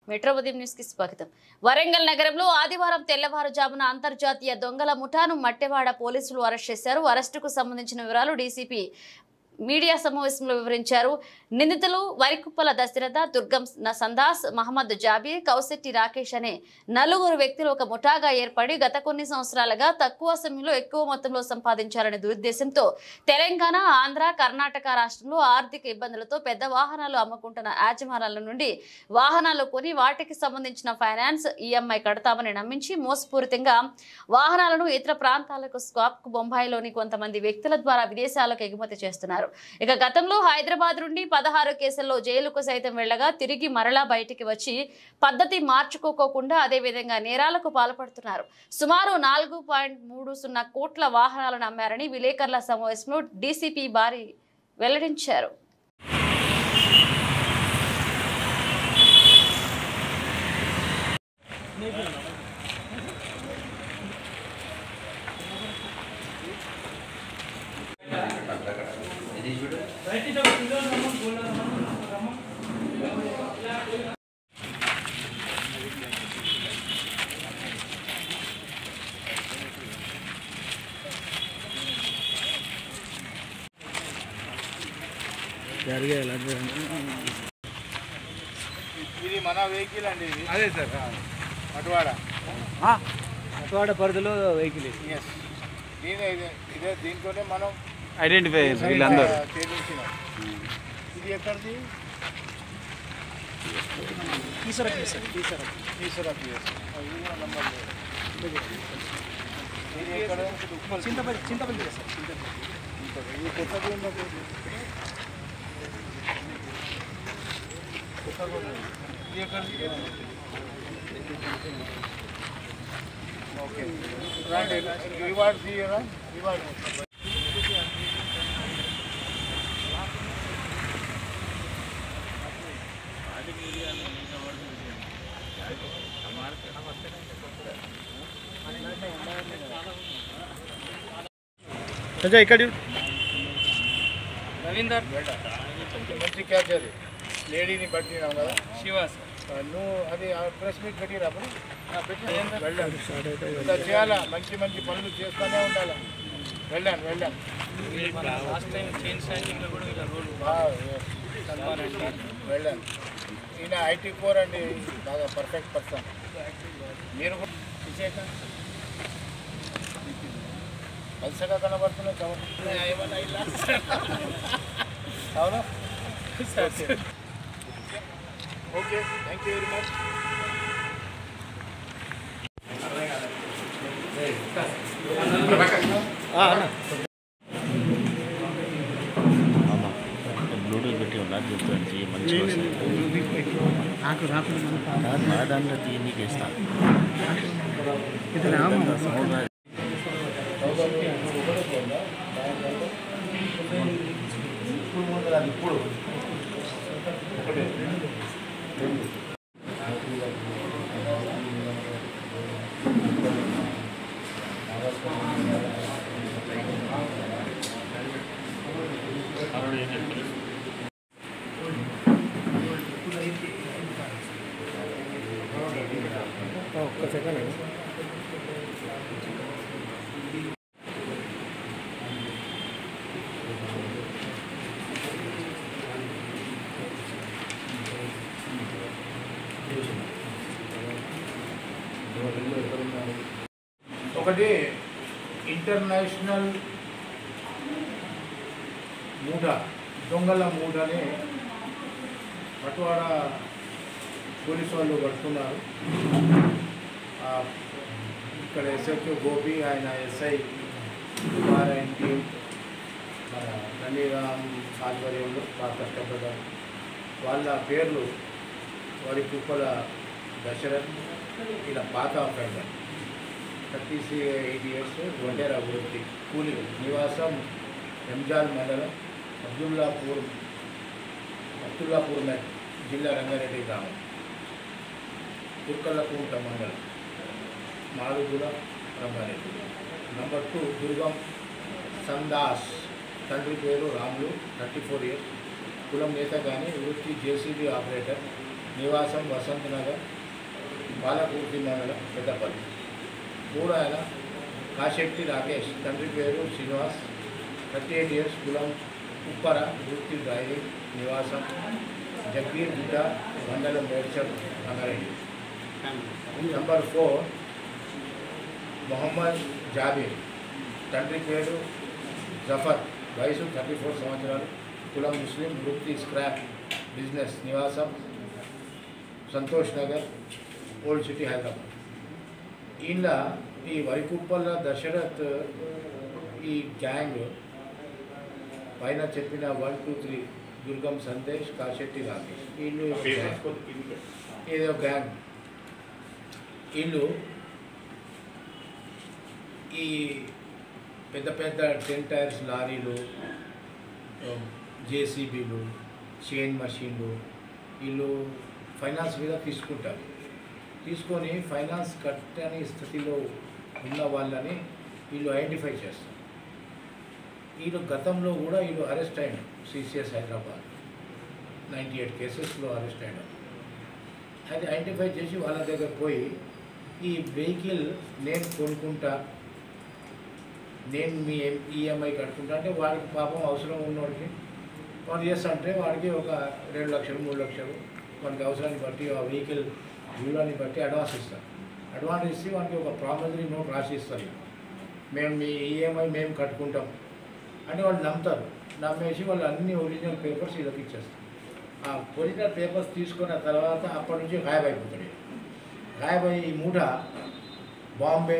Metro ఉదయం news కి స్వాగతం వరంగల్ నగరంలో ఆదివారం తెల్లవారుజామున అంతర్జాతీయ దొంగల ముఠాను మట్టెవాడ పోలీసులు అరెస్ట్ చేశారు అరెస్టుకు సంబంధించిన వివరాలు డీసీపీ మీడియా సమావేశంలో వివరించారు నిందితులు వరికుప్పల దశరథ దుర్గం న- సందాస్ మహమ్మద్ జాబీర్ కౌశెట్టి రాకేష్ అనే నలుగురు వ్యక్తులు ఒక ముఠాగా ఏర్పడి గత కొన్ని సంవత్సరాలుగా తక్కువ సమయంలో ఎక్కువ మొత్తంలో సంపాదించాలనే దురుద్దేశంతో తెలంగాణ ఆంధ్ర కర్ణాటక రాష్ట్రంలో ఆర్థిక ఇబ్బందులతో పెద్ద వాహనాలు అమ్ముకుంటున్న యాజమాన్యాల నుండి వాహనాలు కొని వాటికి సంబంధించిన ఫైనాన్స్ ఈఎంఐ కడతామని నమ్మించి మోసపూరితంగా వాహనాలను ఇతర ప్రాంతాలకు స్వాప్ బొంబాయిలోని కొంతమంది వ్యక్తుల ద్వారా విదేశాలకు ఎగుమతి చేస్తున్నారు ఇక గతంలో హైదరాబాద్ నుండి పదహారు కేసుల్లో జైలుకు సైతం వెళ్ళగా తిరిగి మరలా బయటికి వచ్చి పద్ధతి మార్చుకోకోకుండా అదే విధంగా నేరాలకు పాల్పడుతున్నారు సుమారు నాలుగు పాయింట్ మూడు సున్నా కోట్ల వాహనాలను అమ్మారని విలేకరుల సమావేశంలో డీసీపీ బారి వెల్లడించారు ఇది మన వెహికల్ అండి ఇది అదే సార్ అటువాడ అటువాడ పరిధిలో వెహికల్ ఎస్ దీనే ఇదే ఇదే దీంతోనే మనం ఐడెంటిఫై వీళ్ళందరూ చేయించినాం ఇది ఎక్కడిది ఈశ్వర పిఎస్ ఇది కూడా నంబర్ లేదు ఇది ఎక్కడ చింతపల్లి చింతపల్లి సార్ ఇది కొత్తది ఉన్నది కొత్తగా ఉన్నది ఇది ఎక్కడిది ఓకే రండి రివార్డ్ తీయరా రివార్డ్ సంజయ్ ఇక్కడ రవీందర్ మంచి క్యాచ్ అది లేడీని పట్టినాం కదా శివ ఆ, నువ్వు అది ప్రెస్ మీట్ పెట్టినప్పుడు వెళ్ళాను ఇలా చేయాలా మంచి మంచి పనులు చేస్తూనే ఉండాలి వెళ్ళాను వెళ్ళాను లాస్ట్ టైం చైన్ స్నాచింగ్లో కూడా వీళ్ళ రోల్ ఆ, yes. వెళ్ళాను ఈయన ఐటీ కోర్ అండి బాగా పర్ఫెక్ట్ పర్సన్ మీరు కూడా విశేష పలసగా కనబడుతున్నాయి కనబడుతున్నాయి అవునా okay thank you very much Bluetooth పెట్టి ఉన్నారు చెప్తాను మంచిగా వస్తాయి కాదు నా దాంట్లో తీయ నీకు ఇస్తాను సౌండ్ రాదు. ఇప్పుడు ఒక్క సెకండ్ ఒకటి ఇంటర్నేషనల్ మూట దొంగల మూటని పట్టువాడ పోలీసు వాళ్ళు పట్టుకున్నారు ఆ, ఇక్కడ ఎస్హెచ్ఓ గోపి ఆయన ఎస్ఐ కుమార్ ఆయన టీం మన నందిరామ్ ఆధ్వర్యంలో బాగా కష్టపడ్డారు వాళ్ళ పేర్లు వారి కుప్పల దశరథ్ ఇలా పాత offender thirty eight years Vaddera వృత్తి కూలి నివాసం ఎంజాల్ మండలం అబ్దుల్లాపూర్ అబ్దుల్లాపూర్ మెట్ జిల్లా రంగారెడ్డి గ్రామం తుర్కల్లకుంట మండలం మాడుగుల రంగారెడ్డి నంబర్ టూ దుర్గం సందాస్ తండ్రి పేరు రాములు థర్టీ ఫోర్ ఇయర్స్ కులం నేత కానీ వృత్తి జేసీబీ ఆపరేటర్ నివాసం వసంత్ నగర్ బాలపూర్తి మండలం పెద్దపల్లి మూడు ఆయన కాశెట్టి రాకేష్ తండ్రి పేరు శ్రీనివాస్ థర్టీ ఎయిట్ ఇయర్స్ కులం ఉప్పర వృత్తి డ్రైవింగ్ నివాసం జగ్గీర్ గుడ్డ మండలం మేడ్చల్ రంగారెడ్డి నంబర్ ఫోర్ మొహమ్మద్ జాబీర్ తండ్రి పేరు జఫర్ వయసు థర్టీ ఫోర్ సంవత్సరాలు కులం ముస్లిం వృత్తి స్క్రాప్ బిజినెస్ నివాసం సంతోష్ నగర్ ఓల్డ్ సిటీ హైదరాబాద్ ఈయన ఈ వరికుప్పల దశరథ్ ఈ గ్యాంగ్ పైన చెప్పిన one two three Durgam Sandesh Kasetti Rakesh వీళ్ళు ఏదో గ్యాంగ్ వీళ్ళు ఈ పెద్ద పెద్ద టెన్ టైర్స్ లారీలు జేసీబీలు చైన్ మషీన్లు వీళ్ళు ఫైనాన్స్ మీద తీసుకుంటారు తీసుకొని ఫైనాన్స్ కట్టని స్థితిలో ఉన్న వాళ్ళని వీళ్ళు ఐడెంటిఫై చేస్తారు వీళ్ళు గతంలో కూడా వీళ్ళు అరెస్ట్ అయినారు సిసిఎస్ హైదరాబాద్ నైంటీ ఎయిట్ కేసెస్లో అరెస్ట్ అయినారు అది ఐడెంటిఫై చేసి వాళ్ళ దగ్గర పోయి ఈ వెహికల్ నేను కొనుక్కుంటా నేను మీ ఈఎంఐ కట్టుకుంటా అంటే వాడికి పాపం అవసరం ఉన్నవాడికి వాడు చేస్తా అంటే వాడికి ఒక రెండు లక్షలు మూడు లక్షలు వానికి అవసరాన్ని బట్టి ఆ వెహికల్ వ్యూలాన్ని బట్టి అడ్వాన్స్ ఇస్తారు అడ్వాన్స్ ఇచ్చి వానికి ఒక ప్రామిసరీ నోట్ రాసి ఇస్తారు మేము మీ ఈఎంఐ మేము కట్టుకుంటాం అంటే వాళ్ళు నమ్ముతారు నమ్మేసి వాళ్ళు అన్ని ఒరిజినల్ పేపర్స్ వీళ్ళకి ఇచ్చేస్తారు ఆ ఒరిజినల్ పేపర్స్ తీసుకున్న తర్వాత అప్పటి నుంచి గాయబ్ అయిపోతాడు గాయబ్ అయ్యి ఈ మూట బాంబే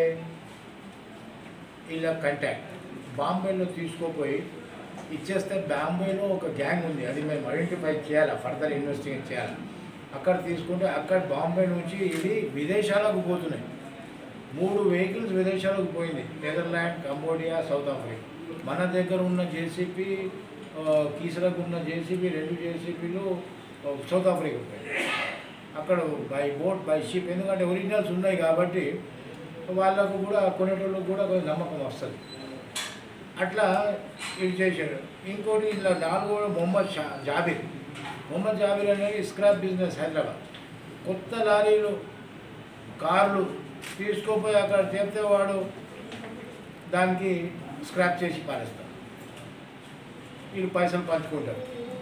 ఇలా కంటాక్ట్ బాంబేలో తీసుకోపోయి ఇచ్చేస్తే బాంబేలో ఒక గ్యాంగ్ ఉంది అది మేము ఐడెంటిఫై చేయాలి ఫర్దర్ ఇన్వెస్టిగేట్ చేయాలి అక్కడ తీసుకుంటే అక్కడ బాంబే నుంచి ఇది విదేశాలకు పోతున్నాయి మూడు వెహికల్స్ విదేశాలకు పోయింది నెదర్లాండ్ కంబోడియా సౌత్ ఆఫ్రికా మన దగ్గర ఉన్న జేసీపీ కీసరకు ఉన్న జేసీబీ రెండు జేసీబీలు సౌత్ ఆఫ్రికా పోయింది అక్కడ బై బోట్ బై షిప్ ఎందుకంటే ఒరిజినల్స్ ఉన్నాయి కాబట్టి వాళ్ళకు కూడా కొనేటోళ్ళకు కూడా కొంచెం నమ్మకం వస్తుంది అట్లా ఇది చేశాడు ఇంకోటి ఇలా నాలుగో మొహమ్మద్ షా జాబీర్ మొహమ్మద్ జాబీర్ అనేది స్క్రాప్ బిజినెస్ హైదరాబాద్ కొత్త లారీలు కార్లు తీసుకోపోయి అక్కడ చెప్తే వాడు దానికి స్క్రాప్ చేసి పారేస్తాడు వీళ్ళు పైసలు పంచుకుంటారు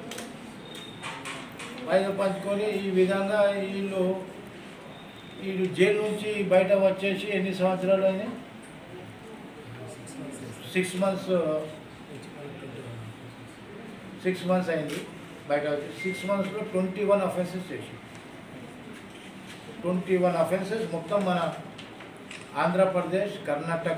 పైసలు పంచుకొని ఈ విధంగా వీళ్ళు వీళ్ళు జైలు నుంచి బయట వచ్చేసి ఎన్ని సంవత్సరాలు అయింది సిక్స్ మంత్స్ సిక్స్ మంత్స్ అయింది బయట వచ్చి సిక్స్ మంత్స్లో ట్వంటీ వన్ అఫెన్సెస్ చేసి ట్వంటీ వన్ అఫెన్సెస్ మొత్తం మన ఆంధ్రప్రదేశ్ కర్ణాటక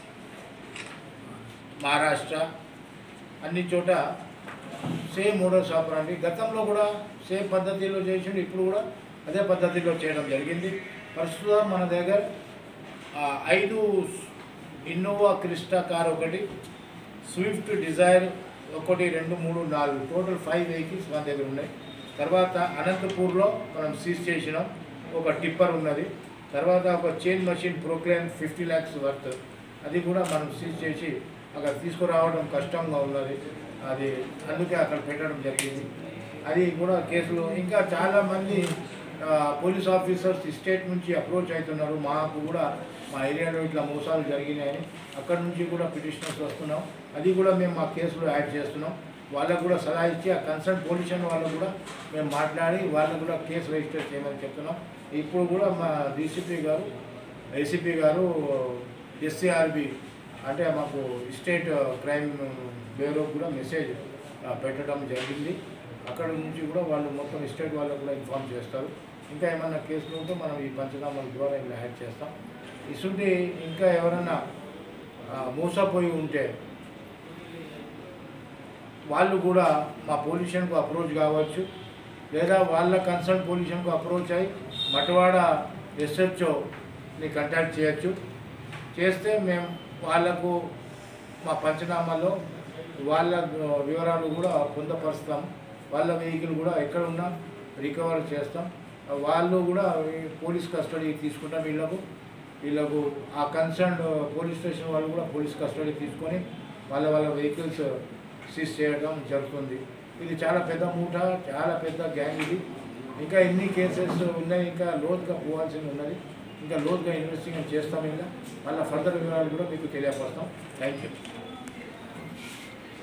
మహారాష్ట్ర అన్ని చోట సేమ్ మోడల్స్ ఆపరండి గతంలో కూడా సేమ్ పద్ధతిలో చేసిండు ఇప్పుడు కూడా అదే పద్ధతిలో చేయడం జరిగింది ప్రస్తుతం మన దగ్గర ఆ, ఐదు ఇన్నోవా క్రిస్టా కార్ ఒకటి స్విఫ్ట్ డిజైర్ ఒకటి రెండు మూడు నాలుగు టోటల్ ఫైవ్ వెహికల్స్ మన దగ్గర ఉన్నాయి తర్వాత అనంతపూర్లో మనం సీజ్ చేసినాం ఒక టిప్పర్ ఉన్నది తర్వాత ఒక chain machine Poclain fifty lakhs worth అది కూడా మనం సీజ్ చేసి అక్కడ తీసుకురావడం కష్టంగా ఉన్నది అది అందుకే అక్కడ పెట్టడం జరిగింది అది కూడా కేసులు ఇంకా చాలామంది పోలీస్ ఆఫీసర్స్ స్టేట్ నుంచి అప్రోచ్ అవుతున్నారు మాకు కూడా మా ఏరియాలో ఇట్లా మోసాలు జరిగినాయని అక్కడ నుంచి కూడా పిటిషనర్స్ వస్తున్నాం అది కూడా మేము మా కేసులో యాడ్ చేస్తున్నాం వాళ్ళకు కూడా సలహా ఇచ్చి ఆ కన్సర్న్ పొలిషన్ వాళ్ళకు కూడా మేము మాట్లాడి వాళ్ళకు కూడా కేసు రిజిస్టర్ చేయమని చెప్తున్నాం ఇప్పుడు కూడా మా డీసీపీ గారు ఏసీపీ గారు ఎస్సీఆర్బి అంటే మాకు స్టేట్ క్రైమ్ బ్యూరో కూడా మెసేజ్ ఆ, పెట్టడం జరిగింది అక్కడ నుంచి కూడా వాళ్ళు మొత్తం స్టేట్ వాళ్ళకు కూడా ఇన్ఫామ్ చేస్తారు ఇంకా ఏమన్నా కేసులు ఉంటే మనం ఈ పంచనామాల ద్వారా ఇలా యాడ్ చేస్తాం ఇసుంటి ఇంకా ఎవరన్నా ఆ, మోసపోయి ఉంటే వాళ్ళు కూడా మా పొల్యూషన్కు అప్రోచ్ కావచ్చు లేదా వాళ్ళ కన్సర్న్ పొల్యూషన్కు అప్రోచ్ అయ్యి మటవాడ ఎస్హెచ్ఓని కాంటాక్ట్ చేయొచ్చు చేస్తే మేము వాళ్ళకు మా పంచనామాలో వాళ్ళ వివరాలు కూడా పొందపరుస్తాం వాళ్ళ వెహికల్ కూడా ఎక్కడ ఉన్నా రికవర్ చేస్తాం వాళ్ళు కూడా ఈ పోలీస్ కస్టడీ తీసుకుంటాం వీళ్ళకు వీళ్ళకు ఆ కన్సర్న్ పోలీస్ స్టేషన్ వాళ్ళు కూడా పోలీస్ కస్టడీ తీసుకొని వాళ్ళ వాళ్ళ వెహికల్స్ సీజ్ చేయడం జరుగుతుంది ఇది చాలా పెద్ద మూట చాలా పెద్ద గ్యాంగ్ ఇది ఇంకా ఎన్ని కేసెస్ ఉన్నాయి ఇంకా లోతుగా పోవాల్సి ఉన్నది ఇంకా లోతుగా ఇన్వెస్టిగేషన్ చేస్తాం ఇంకా మళ్ళీ ఫర్దర్ వివరాలు కూడా మీకు తెలియపరుస్తాం థ్యాంక్ యూ